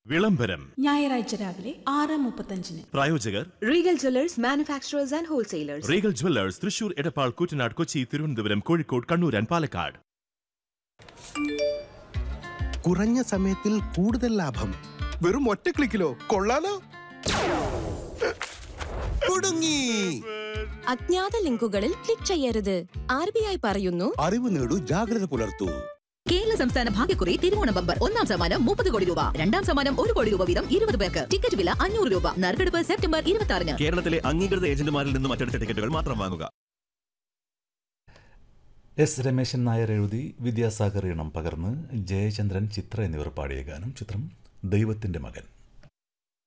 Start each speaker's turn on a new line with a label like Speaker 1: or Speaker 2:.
Speaker 1: വിളംബരം
Speaker 2: ഞായറാഴ്ച രാവിലെ ആറ് മുപ്പത്തഞ്ചിന്
Speaker 1: പ്രായോജകർ
Speaker 3: Regal Jewelers, manufacturers and wholesalers.
Speaker 1: Regal jewellers Thrissur Edappal Koottanad Kochi Thiruvananthapuram Kozhikode Kannur and Palakkad
Speaker 4: കുറഞ്ഞ സമയത്തിൽ കൂടുതൽ ലാഭം വെറും ഒറ്റ ക്ലിക്കിലോ കൊള്ളാലോ കുടുങ്ങി
Speaker 5: അജ്ഞാത ലിങ്കുകളിൽ ക്ലിക്ക് ചെയ്യരുത് ആർ ബി ഐ പറയുന്നു
Speaker 4: അറിവ് നേടൂ ജാഗ്രത പുലർത്തൂ
Speaker 6: കേരള സംസ്ഥാന ഭാഗ്യക്കുറി തിരുവോണ ബമ്പർ ഒന്നാം സമ്മാനം മുപ്പത് കോടി രൂപ രണ്ടാം സമ്മാനം ഒരു കോടി രൂപ വീതം ഇരുപത് പേർക്ക് ടിക്കറ്റ് വില അഞ്ഞൂറ് രൂപ നറുക്കെടുപ്പ് സെപ്റ്റംബർ ഇരുപത്തി ആറിന്
Speaker 7: കേരളത്തിലെ അംഗീകൃത ഏജന്റുമാരിൽ നിന്നും മറ്റെടുത്ത ടിക്കറ്റുകൾ മാത്രം വാങ്ങുക
Speaker 8: എസ് രമേശൻ നായർ എഴുതി വിദ്യാസാഗർ ഇണം പകർന്ന് ജയചന്ദ്രൻ ചിത്ര എന്നിവർ പാടിയ ഗാനം ചിത്രം ദൈവത്തിൻ്റെ മകൻ